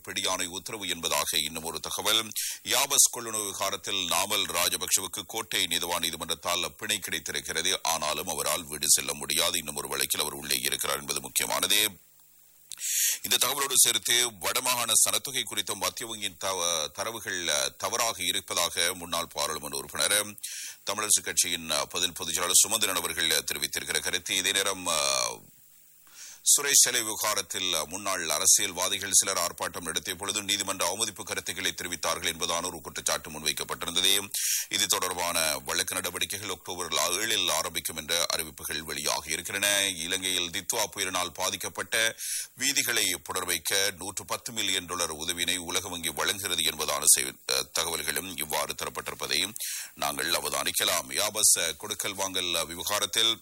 பிடியாணை உத்தரவு என்பதாக இன்னும் ஒரு தகவல் யாபஸ் கொள்ளுணர்வு விவகாரத்தில் நாமல் ராஜபக்சவுக்கு கோட்டை நீதவான் நீதிமன்றத்தால் பிணை கிடைத்திருக்கிறது ஆனாலும் அவரால் வீடு செல்ல முடியாது இன்னும் ஒரு வழக்கில் அவர் உள்ளே இருக்கிறார் என்பது முக்கியமானது இந்த தகவலோடு சேர்த்து வடமாகாண சனத்தொகை குறித்த மத்திய வங்கியின் தவ- தரவுகள் அஹ், தவறாக இருப்பதாக முன்னாள் பாராளுமன்ற உறுப்பினர் தமிழரசுக் கட்சியின் அஹ், பதில் பொதுச்செயலாளர் சுமந்திரன் அவர்கள் தெரிவித்திருக்கிற கருத்து இதே நேரம் அஹ், சுரேஷ் சிலை விவகாரத்தில் முன்னாள் அரசியல்வாதிகள் சிலர் ஆர்ப்பாட்டம் நடத்திய பொழுது நீதிமன்ற அவமதிப்பு கருத்துக்களை தெரிவித்தார்கள் என்பதான ஒரு குற்றச்சாட்டு முன்வைக்கப்பட்டிருந்தது இது தொடர்பான வழக்கு நடவடிக்கைகள் அக்டோபர் ஏழில் ஆரம்பிக்கும் என்ற அறிவிப்புகள் வெளியாகி இருக்கின்றன இலங்கையில் தித்வா புயலினால் பாதிக்கப்பட்ட வீதிகளை புனர்வைக்க நூற்று பத்து மில்லியன் டாலர் உதவியினை உலக வங்கி வழங்குகிறது என்பதான செய்- அஹ், தகவல்களும் இவ்வாறு தரப்பட்டிருப்பதை நாங்கள் அவதானிக்கலாம் யாபஸ் அஹ், கொடுக்கல் வாங்கல் அஹ், விவகாரத்தில்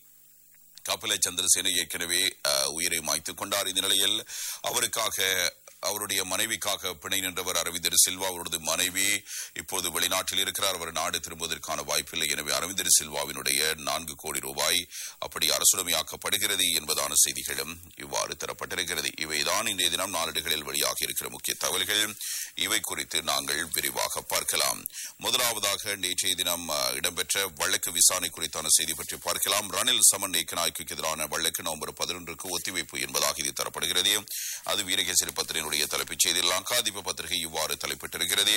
கபில சந்திரசேன ஏற்கனவே அஹ், உயிரை மாய்த்துக் கொண்டார் இந்த நிலையில் அவருக்காக அவருடைய மனைவிக்காக பிணை நின்றவர் அரவிந்தர் சில்வா அவரது மனைவி இப்போது வெளிநாட்டில் இருக்கிறார் அவர் நாடு திரும்புவதற்கான வாய்ப்பில்லை எனவே அரவிந்தர் சில்வாவினுடைய நான்கு கோடி ரூபாய் அப்படி அரசுடைமையாக்கப்படுகிறது என்பதான செய்திகளும் இவ்வாறு தரப்பட்டிருக்கிறது இவைதான் இன்றைய தினம் நாளிடுகளில் வெளியாகி இருக்கிற முக்கிய தகவல்கள் இவை குறித்து நாங்கள் விரிவாக பார்க்கலாம் முதலாவதாக நேற்றைய தினம் அஹ், இடம்பெற்ற வழக்கு விசாரணை குறித்தான செய்தி பற்றி பார்க்கலாம் ரணில் சமன் ஏக்கநாய்க்கு எதிரான வழக்கு நவம்பர் பதினொன்றுக்கு ஒத்திவைப்பு என்பதாக இது தரப்படுகிறது அது வீரகேசரி பத்திரிகையினுடைய தலைப்புச் செய்தி லங்காதீப பத்திரிகை இவ்வாறு தலைப்பிட்டிருக்கிறது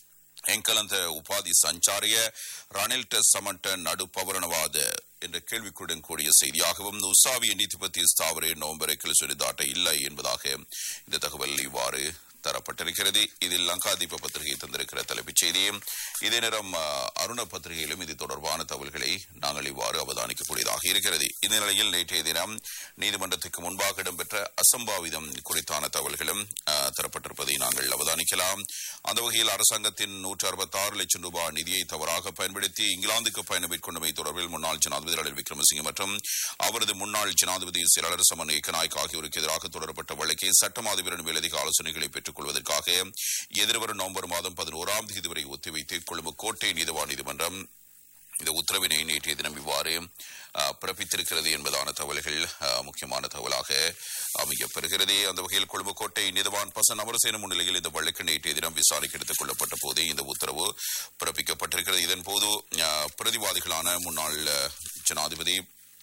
ಎಂಕಲಂತ ಉಪಾಧಿ ಸಂಚಾರಿಯ ರணில்ட சமட்ட நடு பவரணவாத என்ற கேள்விக்குடன் கூடிய செய்தியாகவும் உசாவிய நீதிபதி ஸ்தாவரே நவம்பரை கிளசுரிதாட்ட இல்லை என்பதாக இந்த தகவல் இவ்வாறு தரப்பட்டிருக்கிறது இதில் லங்காதீப பத்திரிகை தந்திருக்கிற தலைப்புச் செய்தியும் இதே நேரம் அஹ், அருண பத்திரிகையிலும் இது தொடர்பான தகவல்களை நாங்கள் இவ்வாறு அவதானிக்கக்கூடியதாக இருக்கிறது இந்த நிலையில் நேற்றைய தினம் நீதிமன்றத்துக்கு முன்பாக இடம்பெற்ற அசம்பாவிதம் குறித்தான தகவல்களும் அஹ், தரப்பட்டிருப்பதை நாங்கள் அவதானிக்கலாம் அந்த வகையில் அரசாங்கத்தின் நூற்று அறுபத்தாறு லட்சம் ரூபாய் நிதியை தவறாக பயன்படுத்தி இங்கிலாந்துக்கு பயணம் மேற்கொண்டமை தொடர்பில் முன்னாள் ஜனாதிபதி ரணில் விக்ரமசிங்கே மற்றும் அவரது முன்னாள் ஜனாதிபதி செயலாளர் சமன் ஏக்கநாயக் ஆகியோருக்கு எதிராக தொடரப்பட்ட வழக்கை சட்ட அதிபரின் மேலதிக ஆலோசனைகளை பெற்றுக் கொள்வதற்காக எதிர்வரும் நவம்பர் மாதம் பதினோராம் தேதி வரை ஒத்திவைத்து கொழும்பு கோட்டை நீதிவான் நீதிமன்றம் இந்த உத்தரவினை நேற்றைய தினம் இவ்வாறு அஹ், பிறப்பித்திருக்கிறது என்பதான தகவல்கள் அஹ், முக்கியமான தகவலாக அமையப்பெறுகிறது அந்த வகையில் கொழும்பு கோட்டை நீதவான் பசன் அமரசேன முன்னிலையில் இந்த வழக்கு நேற்றைய தினம் விசாரணைக்கு எடுத்துக் கொள்ளப்பட்ட போதே இந்த உத்தரவு பிறப்பிக்கப்பட்டிருக்கிறது இதன் போது அஹ், பிரதிவாதிகளான முன்னாள் அஹ், ஜனாதிபதி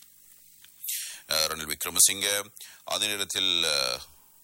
அஹ், ரணில் விக்ரமசிங்க அதே நேரத்தில் அஹ்,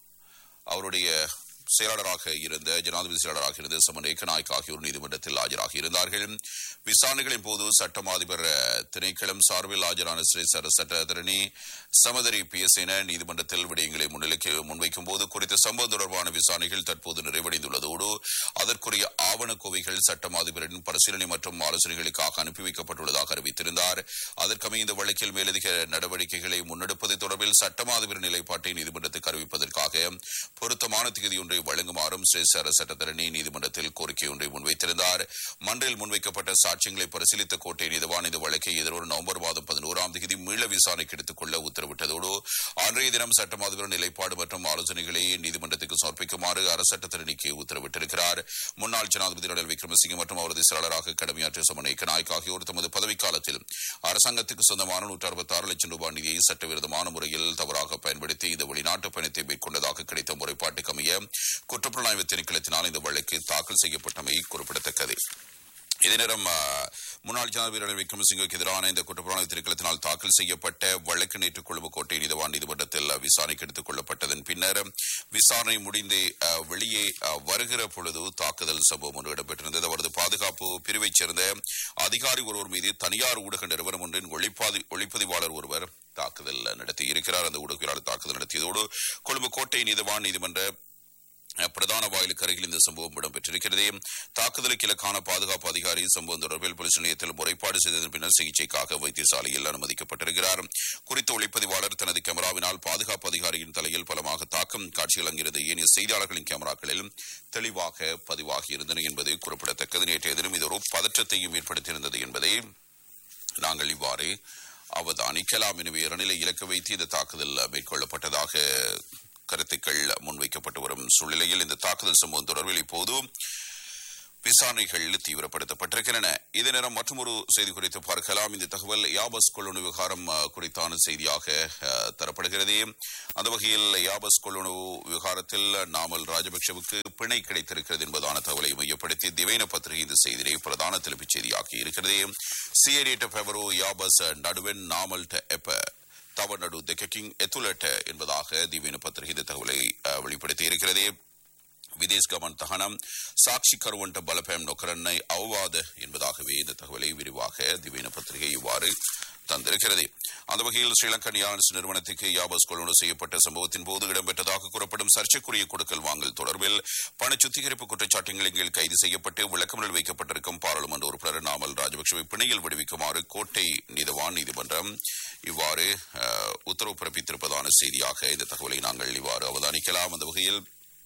அவருடைய செயலாளராக இருந்த ஜனாதிபதி செயலாளராக இருந்த சமன் ஏக்கநாயக் ஆகியோர் நீதிமன்றத்தில் ஆஜராகி இருந்தார்கள் விசாரணைகளின் போது சட்டம் அதிபர் அஹ், திணைக்களம் சார்பில் ஆஜரான சிறை சட்டத்தரணி சமதரி பிஎஸ்என நீதிமன்றத்தில் விடயங்களை முன்னிலைக்கு முன்வைக்கும் போது குறித்த சம்பவம் தொடர்பான விசாரணைகள் தற்போது நிறைவடைந்துள்ளதோடு அதற்குரிய ஆவணக்கோவைகள் சட்டம் அதிபரின் பரிசீலனை மற்றும் ஆலோசனைகளுக்காக அனுப்பி வைக்கப்பட்டுள்ளதாக அறிவித்திருந்தார் அதற்கமைய இந்த வழக்கில் மேலதிக நடவடிக்கைகளை முன்னெடுப்பது தொடர்பில் சட்டம் அதிபரின் நிலைப்பாட்டை நீதிமன்றத்துக்கு அறிவிப்பதற்காக பொருத்தமான தேதி ஒன்றை வழங்குமாறும் சிரேசர சட்டத்தரணி நீதிமன்றத்தில் கோரிக்கை ஒன்றை முன்வைத்திருந்தார் மன்றில் முன்வைக்கப்பட்ட சாட்சியங்களை பரிசீலித்த கோட்டை நீதிவான் இந்த வழக்கை எதிர்வரும் நவம்பர் மாதம் பதினோராம் தேதி மீள விசாரணைக்கு எடுத்துக் கொள்ள உத்தரவிட்டதோடு அன்றைய தினம் சட்டம் அதிபர் நிலைப்பாடு மற்றும் ஆலோசனைகளை நீதிமன்றத்துக்கு சமர்ப்பிக்குமாறு அரசு சட்டத்தரணிக்கு உத்தரவிட்டிருக்கிறார் முன்னாள் ஜனாதிபதி ரணில் விக்ரமசிங்கே மற்றும் அவரது செயலாளராக கடமையாற்றிய சமன் ஏக்கநாயக் ஆகியோர் தமது பதவிக்காலத்தில் அரசாங்கத்துக்கு சொந்தமான நூற்று அறுபத்தாறு லட்சம் ரூபாய் நிதியை சட்டவிரோதமான முறையில் தவறாக பயன்படுத்தி இந்த வெளிநாட்டு பயணத்தை மேற்கொண்டதாக கிடைத்த முறைப்பாட்டுக்கு அமைய குற்றப்புலனாய்வு திணைக்களத்தினால் இந்த வழக்கு தாக்கல் செய்யப்பட்டமை குறிப்பிடத்தக்கது இதே நேரம் ஆ, முன்னாள் ஜனாதிபதி ரணில் விக்ரமசிங்கவுக்கு எதிரான இந்த குற்றப்புலனாய்வு திணைக்களத்தினால் தாக்கல் செய்யப்பட்ட வழக்கு நேற்று கொழும்பு கோட்டை நீதவான் நீதிமன்றத்தில் ஆ, விசாரணைக்கு எடுத்துக் கொள்ளப்பட்டதன் பின்னர் விசாரணை முடிந்து ஆ, வெளியே ஆ, வருகிற பொழுது தாக்குதல் சம்பவம் ஒன்று இடம்பெற்றிருந்தது அவரது பாதுகாப்பு பிரிவைச் சேர்ந்த அதிகாரி ஒருவர் மீது தனியார் ஊடக நிறுவனம் ஒன்றின் ஒளிப்பாதி ஒளிப்பதிவாளர் ஒருவர் தாக்குதல் நடத்தி இருக்கிறார் அந்த ஊடகவியலாளர் தாக்குதல் நடத்தியதோடு கொழும்பு கோட்டை நீதவான் நீதிமன்ற அஹ், பிரதான வாயிலுக்கு அருகில் இந்த சம்பவம் இடம்பெற்றிருக்கிறது தாக்குதலுக்கு இலக்கான பாதுகாப்பு அதிகாரி சம்பவம் தொடர்பில் போலீஸ் நிலையத்தில் முறைப்பாடு செய்ததன் பின்னர் சிகிச்சைக்காக வைத்தியசாலையில் அனுமதிக்கப்பட்டிருக்கிறார் குறித்த ஒளிப்பதிவாளர் தனது கேமராவினால் பாதுகாப்பு அதிகாரியின் தலையில் பலமாக தாக்கும் காட்சிகள் அங்கிருந்த ஏனைய செய்தியாளர்களின் கேமராக்களில் தெளிவாக பதிவாகி இருந்தன என்பது குறிப்பிடத்தக்கது நேற்றைய தினம் இது ஒரு பதற்றத்தையும் ஏற்படுத்தியிருந்தது என்பதை நாங்கள் இவ்வாறு அவதானிக்கலாம் எனவே இரநிலை இலக்கு வைத்து இந்த தாக்குதல் மேற்கொள்ளப்பட்டதாக கருத்துக்கள் முன்வைக்கப்பட்டு வரும் சூழ்நிலையில் இந்த தாக்குதல் சம்பவம் தொடர்பில் இப்போது விசாரணைகள் தீவிரப்படுத்தப்பட்டிருக்கின்றன இதே நேரம் மற்றொரு செய்தி குறித்து பார்க்கலாம் இந்த தகவல் யாபஸ் கொள்ளுணவு விவகாரம் அஹ், குறித்தான செய்தியாக அஹ், தரப்படுகிறது அந்த வகையில் யாபஸ் கொள்ளுணவு விவகாரத்தில் நாமல் ராஜபக்சவுக்கு பிணை கிடைத்திருக்கிறது என்பதான தகவலை மையப்படுத்தி திவேன பத்திரிகை இந்த செய்தியை பிரதான தலைப்புச் செய்தியாக்கி இருக்கிறது சிஏடிட்ட பெவரோ யாபஸ் நடுவன் நாமல் எப்ப தவநடு தெக்கிங் எத்துலட் என்பதாக திவேன பத்திரிகை இந்த தகவலை அஹ், வெளிப்படுத்தி இருக்கிறது விதேஷ் கமன் தகனம் சாட்சி கருவண்ட பலபயம் நொக்கரன்னை அவ்வாத என்பதாகவே இந்த தகவலை விரிவாக திவேன பத்திரிகை இவ்வாறு தந்திருக்கிறது அந்த வகையில் ஸ்ரீலங்கன் யான்ஸ் நிறுவனத்துக்கு யாபஸ் கொள்முதல் செய்யப்பட்ட சம்பவத்தின் போது இடம்பெற்றதாக கூறப்படும் சர்ச்சைக்குரிய கொடுக்கல் வாங்கல் தொடர்பில் பண சுத்திகரிப்பு குற்றச்சாட்டுகளின் கீழ் கைது செய்யப்பட்டு விளக்கமறியல் வைக்கப்பட்டிருக்கும் பாராளுமன்ற உறுப்பினர் நாமல் ராஜபக்சவை பிணையில் விடுவிக்குமாறு கோட்டை நீதவான் நீதிமன்றம் இவ்வாறு அஹ், உத்தரவு பிறப்பித்திருப்பதான செய்தியாக இந்த தகவலை நாங்கள் இவ்வாறு அவதானிக்கலாம் அந்த வகையில்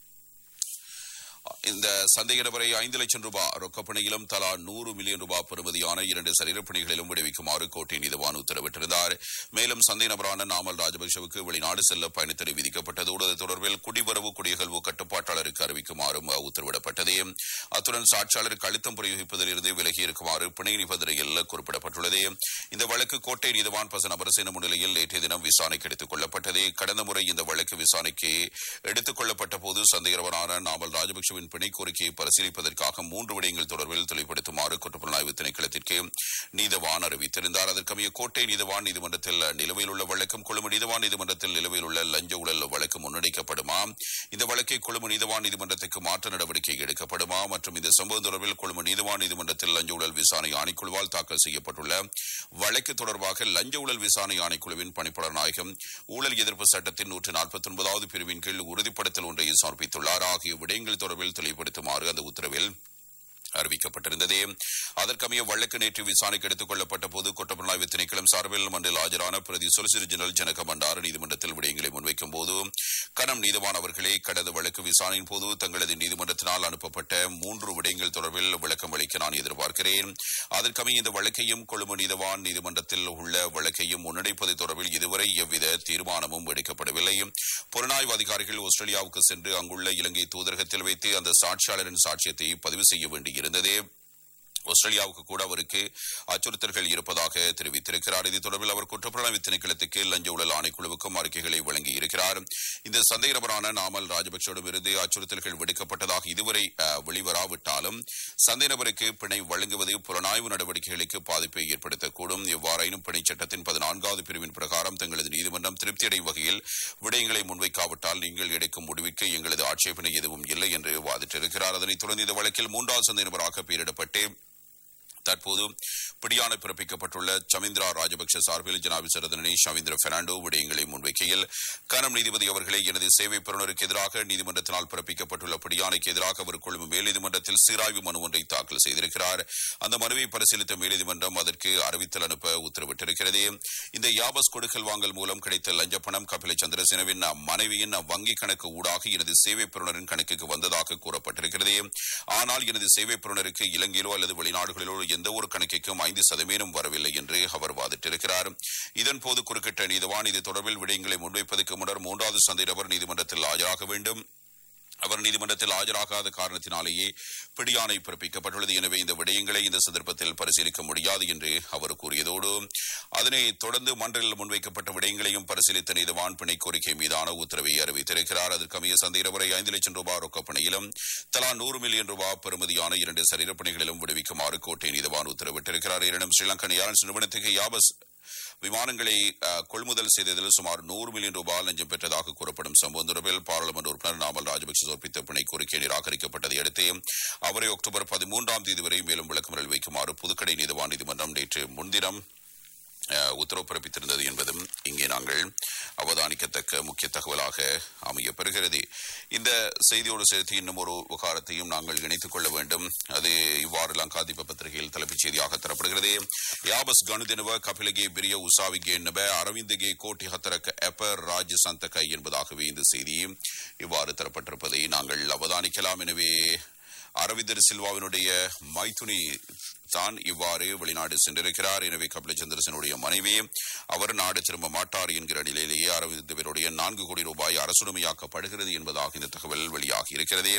இந்த சந்தேக நபரை ஐந்து லட்சம் ரூபாய் ரொக்கப்பணியிலும் தலா நூறு மில்லியன் ரூபாய் பெறுமதியான இரண்டு சரீரப்பணிகளிலும் விடுவிக்குமாறு கோட்டை நீதிவான் உத்தரவிட்டிருந்தார் மேலும் சந்தேக நபரான நாமல் ராஜபக்சவுக்கு வெளிநாடு செல்ல பயணத்தடை விதிக்கப்பட்டதோடு அது தொடர்பில் குடிவரவு குடியகல்வு கட்டுப்பாட்டாளருக்கு அறிவிக்குமாறும் உத்தரவிடப்பட்டது அத்துடன் சாட்சியாளருக்கு அழுத்தம் பிரயோகிப்பதில் இருந்து விலகி இருக்குமாறு பிணை நிபந்தனையில் குறிப்பிடப்பட்டுள்ளது இந்த வழக்கு கோட்டை நீதிவான் பசன் அபரசேன முன்னிலையில் நேற்றைய தினம் விசாரணைக்கு எடுத்துக் கொள்ளப்பட்டது கடந்த முறை இந்த வழக்கு விசாரணைக்கு எடுத்துக் கொள்ளப்பட்ட போது சந்தேகவரான நாமல் ராஜபக்சவின் பிணை கோரிக்கையை பரிசீலிப்பதற்காக மூன்று விடயங்கள் தொடர்பில் தெளிவுபடுத்துமாறு குற்றப்புலனாய்வு திணைக்களத்திற்கு நீதவான் அறிவித்திருந்தார் அதற்கமைய கோட்டை நீதவான் நீதிமன்றத்தில் நிலுவையில் உள்ள வழக்கும் கொழும்பு நீதவான் நீதிமன்றத்தில் நிலுவையில் உள்ள லஞ்ச ஊழல் வழக்கு முன்னெடுக்கப்படுமா இந்த வழக்கை கொழும்பு நீதவான் நீதிமன்றத்துக்கு மாற்ற நடவடிக்கை எடுக்கப்படுமா மற்றும் இந்த சம்பவம் தொடர்பில் கொழும்பு நீதவான் நீதிமன்றத்தில் லஞ்ச ஊழல் விசாரணை ஆணைக்குழுவால் தாக்கல் செய்யப்பட்டுள்ள வழக்கு தொடர்பாக லஞ்ச ஊழல் விசாரணை ஆணைக்குழுவின் பணிப்பாளர் நாயகம் ஊழல் எதிர்ப்பு சட்டத்தின் நூற்று நாற்பத்தி ஒன்பதாவது பிரிவின் கீழ் உறுதிப்படுத்தல் ஒன்றை சமர்ப்பித்துள்ளார் ஆகிய விடயங்கள் தொடர்பில் தெளிவுபடுத்துமாறு அந்த உத்தரவில் அறிவிக்கப்பட்டிருந்தது அதற்கமைய வழக்கு நேற்று விசாரணைக்கு எடுத்துக் கொள்ளப்பட்ட போது குற்றப்புலனாய்வு திணைக்களம் சார்பில் மண்டில் ஆஜரான பிரதி சொலிசிட்டர் ஜெனரல் ஜனக பண்டார நீதிமன்றத்தில் விடயங்களை முன்வைக்கும் போது கனம் நீதிவான் அவர்களே கடந்த வழக்கு விசாரணையின் போது தங்களது நீதிமன்றத்தினால் அனுப்பப்பட்ட மூன்று விடயங்கள் தொடர்பில் விளக்கம் அளிக்க நான் எதிர்பார்க்கிறேன் அதற்கமைய இந்த வழக்கையும் கொழும்பு நீதிவான் நீதிமன்றத்தில் உள்ள வழக்கையும் முன்னெடுப்பது தொடர்பில் இதுவரை எவ்வித தீர்மானமும் எடுக்கப்படவில்லை புலனாய்வு அதிகாரிகள் ஆஸ்திரேலியாவுக்கு சென்று அங்குள்ள இலங்கை தூதரகத்தில் வைத்து அந்த சாட்சியாளரின் சாட்சியத்தை பதிவு செய்ய வேண்டியிருந்தது ஆஸ்திரேலியாவுக்கு கூட அவருக்கு அச்சுறுத்தல்கள் இருப்பதாக தெரிவித்திருக்கிறார் இது தொடர்பில் அவர் குற்றப்புலனாய்வு திணைக்களத்துக்கு லஞ்ச ஊழல் ஆணைக்குழுவுக்கும் அறிக்கைகளை வழங்கியிருக்கிறார் இந்த சந்தேக நபரான நாமல் ராஜபக்சவிடமிருந்து அச்சுறுத்தல்கள் விடுக்கப்பட்டதாக இதுவரை அஹ், வெளிவராவிட்டாலும் சந்தேக நபருக்கு பிணை வழங்குவது புலனாய்வு நடவடிக்கைகளுக்கு பாதிப்பை ஏற்படுத்தக்கூடும் எவ்வாறாயினும் பிணை சட்டத்தின் பதினான்காவது பிரிவின் பிரகாரம் தங்களது நீதிமன்றம் திருப்தியடையும் வகையில் விடயங்களை முன்வைக்காவிட்டால் நீங்கள் எடுக்கும் முடிவுக்கு எங்களது ஆட்சேபனை எதுவும் இல்லை என்று வாதிட்டிருக்கிறார் அதனைத் தொடர்ந்து இந்த வழக்கில் மூன்றாவது சந்தேக நபராக பெயரிடப்பட்டு தற்போது பிடியாணை பிறப்பிக்கப்பட்டுள்ள சமிந்திரா ராஜபக்ஷ சார்பில் ஜனாபிசரதனை ஷவீந்திர பெர்னாண்டோ விடயங்களை முன்வைக்கையில் கனம் நீதிபதி அவர்களை எனது சேவை பெறுநருக்கு எதிராக நீதிமன்றத்தினால் பிறப்பிக்கப்பட்டுள்ள பிடியாணைக்கு எதிராக அவர் கொழும்பு மேல் நீதிமன்றத்தில் சீராய்வு மனு ஒன்றை தாக்கல் செய்திருக்கிறார் அந்த மனுவை பரிசீலித்த மேல் நீதிமன்றம் அதற்கு அறிவித்தல் அனுப்ப உத்தரவிட்டிருக்கிறது இந்த யாபஸ் கொடுக்கல் வாங்கல் மூலம் கிடைத்த லஞ்ச பணம் கபில சந்திரசேனவின் மனைவியின் வங்கிக் கணக்கு ஊடாக எனது சேவை பெறுநரின் கணக்குக்கு வந்ததாக கூறப்பட்டிருக்கிறது ஆனால் எனது சேவை பெறுநருக்கு இலங்கையிலோ அல்லது வெளிநாடுகளிலோ எந்த ஒரு கணக்கிற்கும் ஐந்து சதவீதம் வரவில்லை என்று அவர் வாதிட்டிருக்கிறார் இதன்போது குறுக்கிட்ட நீதிவான் இது தொடர்பில் விடயங்களை முன்வைப்பதற்கு முன்னர் மூன்றாவது சந்தை நபர் நீதிமன்றத்தில் ஆஜராக வேண்டும் அவர் நீதிமன்றத்தில் ஆஜராகாத காரணத்தினாலேயே பிடியாணை பிறப்பிக்கப்பட்டுள்ளது எனவே இந்த விடயங்களை இந்த சந்தர்ப்பத்தில் பரிசீலிக்க முடியாது என்று அவர் கூறியதோடு அதனை தொடர்ந்து மன்றில் முன்வைக்கப்பட்ட விடயங்களையும் பரிசீலித்த நீதிவான் பிணை கோரிக்கை மீதான உத்தரவை அறிவித்திருக்கிறார் அதற்கமைய சந்தேகவரை ஐந்து லட்சம் ரூபாய் ரொக்கப்பணியிலும் தலா நூறு மில்லியன் ரூபாய் பெறுமதியான இரண்டு சரீரப்பணிகளிலும் விடுவிக்குமாறு கோட்டை நீதிவான் உத்தரவிட்டிருக்கிறார் எனினும் ஸ்ரீலங்கன் ஏர்லைன்ஸ் நிறுவனத்துக்கு யாபஸ் விமானங்களை அஹ், கொள்முதல் செய்ததில் சுமார் நூறு மில்லியன் ரூபாய் லஞ்சம் பெற்றதாக கூறப்படும் சம்பவம் தொடர்பில் பாராளுமன்ற உறுப்பினர் நாமல் ராஜபக்சே சமர்ப்பித்த பிணை கோரிக்கை நிராகரிக்கப்பட்டதை அடுத்து அவரை அக்டோபர் பதிமூன்றாம் தேதி வரை மேலும் விளக்கமறியல் வைக்குமாறு புதுக்கடை நீதிவான் நீதிமன்றம் நேற்று முன்தினம் அஹ், உத்தரவு பிறப்பித்திருந்தது என்பதும் இங்கே நாங்கள் அவதானிக்கத்தக்க முக்கிய தகவலாக அமைய பெறுகிறது இந்த செய்தியோடு சேர்த்து இன்னும் ஒரு விவகாரத்தையும் நாங்கள் இணைத்துக் கொள்ள வேண்டும் அது இவ்வாறு லங்காதீப பத்திரிகையில் தலைப்புச் செய்தியாக தரப்படுகிறது யாபஸ் கணுதெனவ கபிலகே பிரிய உசாவிகே நப அரவிந்தகே கோட்டி ஹத்தரக்க எப்பர் ராஜ்ய சந்தக என்பதாகவே இந்த செய்தி இவ்வாறு தரப்பட்டிருப்பதை நாங்கள் அவதானிக்கலாம் எனவே அரவிந்தர் சில்வாவினுடைய மைத்துனி தான் இவ்வாறு வெளிநாடு சென்றிருக்கிறார் எனவே கபில சந்திரசனுடைய மனைவி அவர் நாடு திரும்ப மாட்டார் என்கிற நிலையிலேயே அரவிந்தவருடைய நான்கு கோடி ரூபாய் அரசுடைமையாக்கப்படுகிறது என்பதாக இந்த தகவல் வெளியாகி இருக்கிறது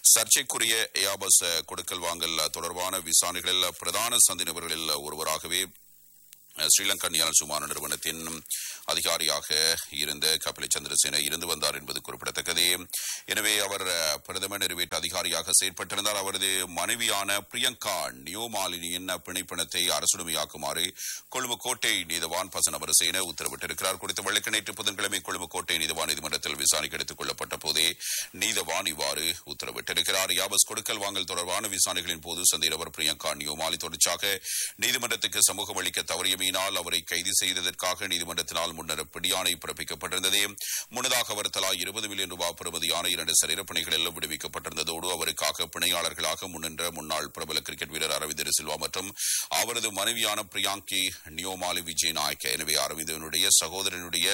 சர்ச்சைக்குரிய ஏபாஸ் கொடுக்கல் வாங்கல் தொடர்பான விசாரணைகளில் பிரதான சந்தி நபர்களில் ஒருவராகவே ஸ்ரீலங்கன் ஞான சுமான நிறுவனத்தின் அதிகாரியாக இருந்த கபில சந்திரசேன இருந்து வந்தார் என்பது குறிப்பிடத்தக்கது எனவே அவர் அஹ், பிரதம நிறைவேற்ற அதிகாரியாக செயற்பட்டிருந்தார் அவரது மனைவியான பிரியங்கா நியோமாலினியின் பிணைப்பணத்தை அரசுடைமையாக்குமாறு கொழும்பு கோட்டை நீதவான் பசன் அமரசேன உத்தரவிட்டிருக்கிறார் குறித்த வழக்கு நேற்று புதன்கிழமை கொழும்பு கோட்டை நீதவான் நீதிமன்றத்தில் விசாரணைக்கு எடுத்துக் கொள்ளப்பட்ட போதே நீதவான் இவ்வாறு உத்தரவிட்டிருக்கிறார் யாபஸ் கொடுக்கல் வாங்கல் தொடர்பான விசாரணைகளின் போது சந்தேகவர் பிரியங்கா நியோமாலி தொடர்ச்சியாக நீதிமன்றத்துக்கு சமூகம் அளிக்க தவறியமையினால் அவரை கைது செய்ததற்காக நீதிமன்றத்தினால் முன்னர் பிடியாணை பிறப்பிக்கப்பட்டிருந்தது முன்னதாக அவர் தலா இருபது மில்லியன் ரூபாய் பெறுமதியான இரண்டு சரீரப்பணிகளில் விடுவிக்கப்பட்டிருந்ததோடு அவருக்காக பிணையாளர்களாக முன்னின்ற முன்னாள் பிரபல கிரிக்கெட் வீரர் அரவிந்தர் சில்வா மற்றும் அவரது மனைவியான பிரியாங்கி நியோமாலி விஜய் நாயக்க எனவே அரவிந்தனுடைய சகோதரனுடைய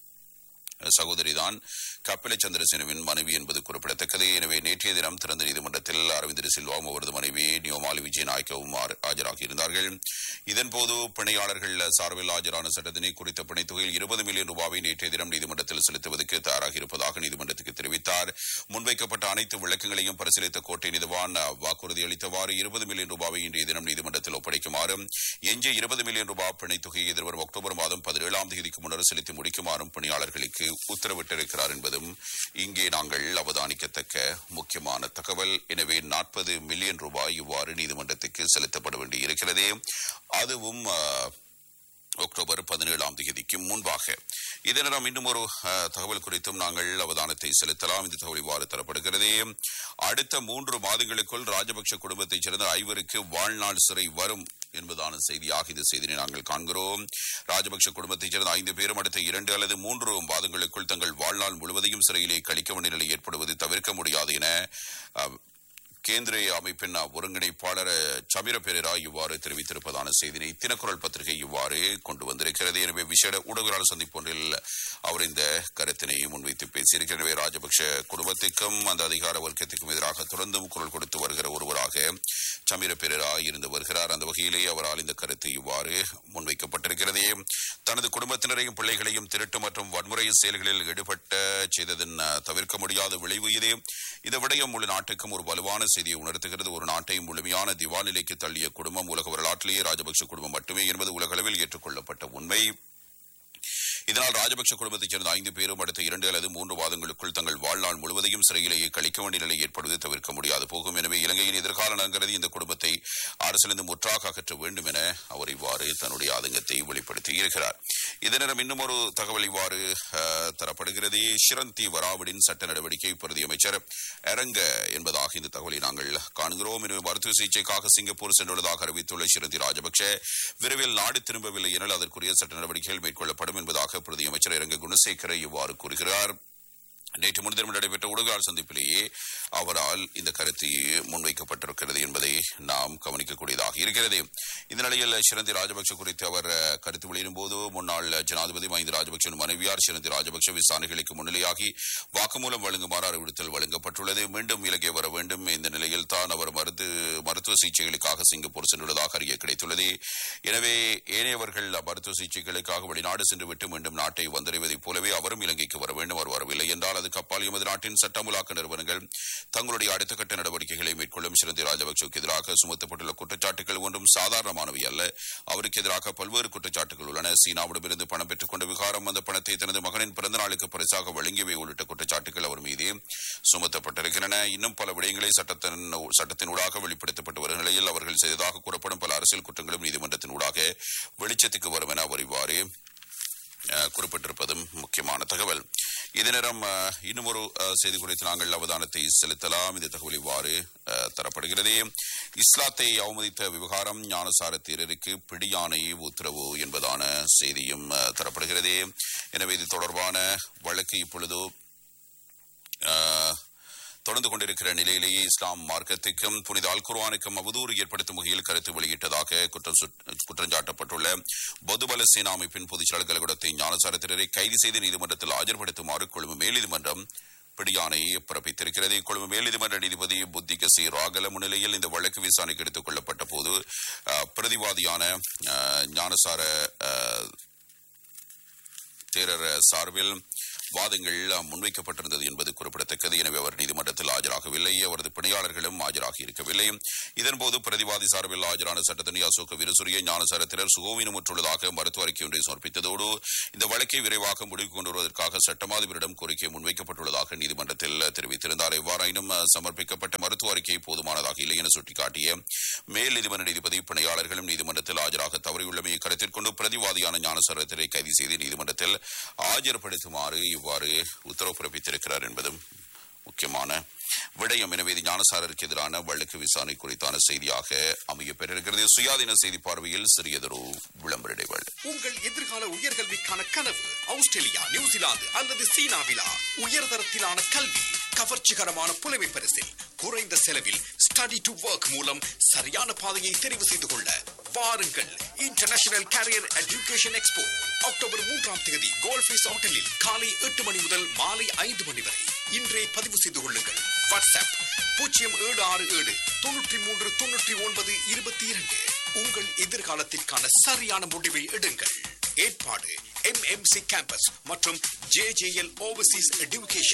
சகோதரிதான் கப்பில சந்திரசேனவின் மனைவி என்பது குறிப்பிடத்தக்கது எனவே நேற்றைய தினம் திறந்த நீதிமன்றத்தில் அரவிந்தர் சில்வாவும் அவரது மனைவி நியோமாலி விஜயநாயக்கவும் ஆறு- ஆஜராகியிருந்தார்கள் இதன்போது பிணையாளர்கள் சார்பில் ஆஜரான சட்டத்தினை குறித்த பிணைத்தொகையில் இருபது மில்லியன் ரூபாவை நேற்றைய தினம் நீதிமன்றத்தில் செலுத்துவதற்கு தயாராக இருப்பதாக நீதிமன்றத்துக்கு தெரிவித்தார் முன்வைக்கப்பட்ட அனைத்து விளக்கங்களையும் பரிசீலித்த கோட்டை நீதிவான் வாக்குறுதி அளித்தவாறு இருபது மில்லியன் ரூபாவை இன்றைய தினம் நீதிமன்றத்தில் ஒப்படைக்குமாறும் எஞ்சிய இருபது மில்லியன் ரூபாய் பிணைத்தொகையை எதிர்வரும் அக்டோபர் மாதம் பதினேழாம் தேதிக்கு முன்னர் செலுத்தி முடிக்குமாறும் பணியாளர்களுக்கு உத்தரவிட்டிருக்கிறார் என்பதும் இங்கே நாங்கள் அவதானிக்கத்தக்க முக்கியமான தகவல் எனவே நாற்பது மில்லியன் ரூபாய் இவ்வாறு நீதிமன்றத்துக்கு செலுத்தப்பட வேண்டியிருக்கிறது அதுவும் ஆ, அக்டோபர் பதினேழாம் தேதிக்கு முன்பாக இதனை நாம் இன்னும் ஒரு அஹ், தகவல் குறித்தும் நாங்கள் அவதானத்தை செலுத்தலாம் இந்த தகவல் இவ்வாறு தரப்படுகிறது அடுத்த மூன்று மாதங்களுக்குள் ராஜபக்ஷ குடும்பத்தைச் சேர்ந்த ஐவருக்கு வாழ்நாள் சிறை வரும் என்பதான செய்தியாக இந்த செய்தியை நாங்கள் காண்கிறோம் ராஜபக்ஷ குடும்பத்தைச் சேர்ந்த ஐந்து பேரும் அடுத்த இரண்டு அல்லது மூன்று மாதங்களுக்குள் தங்கள் வாழ்நாள் முழுவதையும் சிறையிலே கழிக்க வேண்டிய நிலை ஏற்படுவது தவிர்க்க முடியாது என அஹ், கேந்திரிய அமைப்பின் ஒருங்கிணைப்பாளர் சமிர பெரேரா இவ்வாறு தெரிவித்திருப்பதான செய்தினை தினக்குரல் பத்திரிகை இவ்வாறு கொண்டு வந்திருக்கிறது எனவே விசேட ஊடகரால் சந்திப்பு ஒன்றில் அவர் இந்த கருத்தினை முன்வைத்து பேசியிருக்கிறார் எனவே ராஜபக்ஷ குடும்பத்துக்கும் அந்த அதிகார வர்க்கத்துக்கும் எதிராக தொடர்ந்தும் குரல் கொடுத்து வருகிற ஒருவராக சமிர பெரேரா இருந்து வருகிறார் அந்த வகையிலே அவரால் இந்த கருத்து இவ்வாறு முன்வைக்கப்பட்டிருக்கிறது தனது குடும்பத்தினரையும் பிள்ளைகளையும் திருட்டு மற்றும் வன்முறை செயல்களில் ஈடுபட்ட செய்ததன் அஹ், தவிர்க்க முடியாத விளைவு இது இந்த விடயம் முழு நாட்டுக்கும் ஒரு வலுவான செய்தியை உணர்த்துகிறது ஒரு நாட்டை முழுமையான திவால் நிலைக்கு தள்ளிய குடும்பம் உலக வரலாற்றிலேயே ராஜபக்ஷ குடும்பம் மட்டுமே என்பது உலகளவில் ஏற்றுக்கொள்ளப்பட்ட உண்மை இதனால் ராஜபக்ஷ குடும்பத்தைச் சேர்ந்த ஐந்து பேரும் அடுத்த இரண்டு அல்லது மூன்று மாதங்களுக்குள் தங்கள் வாழ்நாள் முழுவதையும் சிறையிலேயே கழிக்க வேண்டிய நிலை ஏற்படுவது தவிர்க்க முடியாது போகும் எனவே இலங்கையின் எதிர்கால நகரதி இந்த குடும்பத்தை அரசிலிருந்து முற்றாக அகற்ற வேண்டும் என அவர் இவ்வாறு தன்னுடைய ஆதங்கத்தை வெளிப்படுத்தி இருக்கிறார் இதனிடம் இன்னும் ஒரு தகவல் இவ்வாறு அஹ், தரப்படுகிறது ஷிரந்தி வராவிடின் சட்ட நடவடிக்கை பிரதி அமைச்சர் அரங்க என்பதாக இந்த தகவலை நாங்கள் காண்கிறோம் எனவே மருத்துவ சிகிச்சைக்காக சிங்கப்பூர் சென்றுள்ளதாக அறிவித்துள்ள ஷிரந்தி ராஜபக்ஷ விரைவில் நாடு திரும்பவில்லை எனில் அதற்குரிய சட்ட நடவடிக்கைகள் மேற்கொள்ளப்படும் என்பதாக பிரதி அமைச்சர் இரங்க குணசேகர இவ்வாறு கூறுகிறார் நேற்று முன்தினம் நடைபெற்ற ஊடகால் சந்திப்பிலேயே அவரால் இந்த கருத்து முன்வைக்கப்பட்டிருக்கிறது என்பதை நாம் கவனிக்கக்கூடியதாக இருக்கிறது இந்த நிலையில் சிரந்தி ராஜபக்ஷ குறித்து அவர் அஹ், கருத்து வெளியிடும் போது முன்னாள் ஜனாதிபதி மஹிந்த ராஜபக்ஷ மனைவியார் சிரந்தி ராஜபக்ஷ விசாரணைகளுக்கு முன்னிலையாகி வாக்குமூலம் வழங்குமாறு அறிவுறுத்தல் வழங்கப்பட்டுள்ளது மீண்டும் இலங்கை வர வேண்டும் இந்த நிலையில் தான் அவர் மருத்து மருத்துவ சிகிச்சைகளுக்காக சிங்கப்பூர் சென்றுள்ளதாக அறிய கிடைத்துள்ளது எனவே ஏனையவர்கள் மருத்துவ சிகிச்சைகளுக்காக வெளிநாடு சென்றுவிட்டு மீண்டும் நாட்டை வந்தடைவதைப் போலவே அவரும் இலங்கைக்கு வர வேண்டும் அவர் வரவில்லை என்றால் அதுக்கு அப்பால் எமது நாட்டின் சட்டமுலாக்க நிறுவனங்கள் தங்களுடைய அடுத்த கட்ட நடவடிக்கைகளை மேற்கொள்ளும் சிறந்தி ராஜபக்சவுக்கு எதிராக சுமத்தப்பட்டுள்ள குற்றச்சாட்டுகள் ஒன்றும் சாதாரணமானவை அல்ல அவருக்கு எதிராக பல்வேறு குற்றச்சாட்டுகள் உள்ளன சீனாவிடமிருந்து பணம் பெற்றுக் கொண்ட விகாரம் அந்த பணத்தை தனது மகனின் பிறந்த நாளுக்கு பரிசாக வழங்கியவை உள்ளிட்ட குற்றச்சாட்டுகள் அவர் மீது சுமத்தப்பட்டிருக்கின்றன இன்னும் பல விடயங்களை சட்டத்தின் சட்டத்தின் ஊடாக வெளிப்படுத்தப்பட்டு வரும் நிலையில் அவர்கள் செய்ததாக கூறப்படும் பல அரசியல் குற்றங்களும் நீதிமன்றத்தின் ஊடாக வெளிச்சத்துக்கு வரும் என அவர் இவ்வாறு அஹ், குறிப்பிட்டிருப்பதும் முக்கியமான தகவல் இதே நேரம் அஹ், இன்னும் ஒரு அஹ், செய்தி குறித்து நாங்கள் அவதானத்தை செலுத்தலாம் இந்த தகவல் இவ்வாறு அஹ், தரப்படுகிறது இஸ்லாத்தை அவமதித்த விவகாரம் ஞானசார தேரருக்கு பிடியானை உத்தரவு என்பதான செய்தியும் அஹ், தரப்படுகிறது எனவே இது தொடர்பான வழக்கு இப்பொழுது அஹ், தொடர்ந்து கொண்டிருக்கிற நிலையிலேயே இஸ்லாம் மார்க்கத்துக்கும் புனித அல் குர்ஆனுக்கும் அவதூறு ஏற்படுத்தும் வகையில் கருத்து வெளியிட்டதாக குற்றம் சுட்- குற்றஞ்சாட்டப்பட்டுள்ள பொதுபல சேனா அமைப்பின் பொதுச்செயலாளர் கலகுடத்தை ஞானசாரத்தினரை கைது செய்து நீதிமன்றத்தில் ஆஜர்படுத்துமாறு கொழும்பு மேல்நீதிமன்றம் பிடியானை பிறப்பித்திருக்கிறது கொழும்பு மேல்நீதிமன்ற நீதிபதி புத்திக சி ராகல முன்னிலையில் இந்த வழக்கு விசாரணைக்கு எடுத்துக் கொள்ளப்பட்ட போது அஹ், பிரதிவாதியான அஹ், ஞானசார அஹ், தேரர் சார்பில் வாதங்கள் முன்வைக்கப்பட்டிருந்தது என்பது குறிப்பிடத்தக்கது எனவே அவர் நீதிமன்றத்தில் ஆஜராகவில்லை அவரது பிணை பணியாளர்களும் ஆஜராகி இருக்கவில்லை இதன்போது பிரதிவாதி சார்பில் ஆஜரான சட்டத்தனி அசோக விருசுரிய ஞானசரத்தினர் சுகவீனமுற்றுள்ளதாக மருத்துவ அறிக்கை ஒன்றை சமர்ப்பித்ததோடு இந்த வழக்கை விரைவாக முடிவுக்கு கொண்டு வருவதற்காக சட்டமாதிபரிடம் கோரிக்கை முன்வைக்கப்பட்டுள்ளதாக நீதிமன்றத்தில் தெரிவித்திருந்தார் எவ்வாறாயினும் அஹ், சமர்ப்பிக்கப்பட்ட மருத்துவ அறிக்கை போதுமானதாக இல்லை என சுட்டிக்காட்டிய மேல் நீதிமன்ற நீதிபதி பணியாளர்களும் நீதிமன்றத்தில் ஆஜராக தவறியுள்ளமையை கருத்தில் கொண்டு பிரதிவாதியான ஞானசரத்தினை கைது செய்து நீதிமன்றத்தில் ஆஜர்படுத்துமாறு இவ்வாறு உத்தரவு பிறப்பித்திருக்கிறார் என்பதும் முக்கியமான விடயம் எனவே இது ஞானசாரருக்கு எதிரான வழக்கு விசாரணை குறித்தான செய்தியாக அமைய பெற்றிருக்கிறது சுயாதீன செய்தி பார்வையில் சிறியதொரு விளம்பர இடைவேளை உங்கள் எதிர்கால உயர்கல்விக்கான கனவு ஆஸ்திரேலியா நியூசிலாந்து அல்லது சீனாவிலா உயர்தரத்திலான கல்வி கவர்ச்சிகரமான புலமை பரிசில் குறைந்த செலவில் ஸ்டடி டு ஒர்க் மூலம் சரியான பாதையை தெரிவு செய்து கொள்ள வாருங்கள் international career education expo October மூன்றாம் தேதி கோல்ஃபீஸ் ஹோட்டலில் காலை எட்டு மணி முதல் மாலை ஐந்து மணி வரை இன்றே பதிவு செய்து கொள்ளுங்கள் வாட்ஸ்அப் பூஜ்ஜியம் ஏழு ஆறு ஏழு தொண்ணூற்றி மூன்று தொண்ணூற்றி ஒன்பது இருபத்தி இரண்டு உங்கள் எதிர்காலத்திற்கான சரியான முடிவை எடுங்கள் ஏற்பாடு எம்எம்சி கேம்பஸ் மற்றும் ஜேஜேஎல் ஓவர்சீஸ் எடுகேஷன்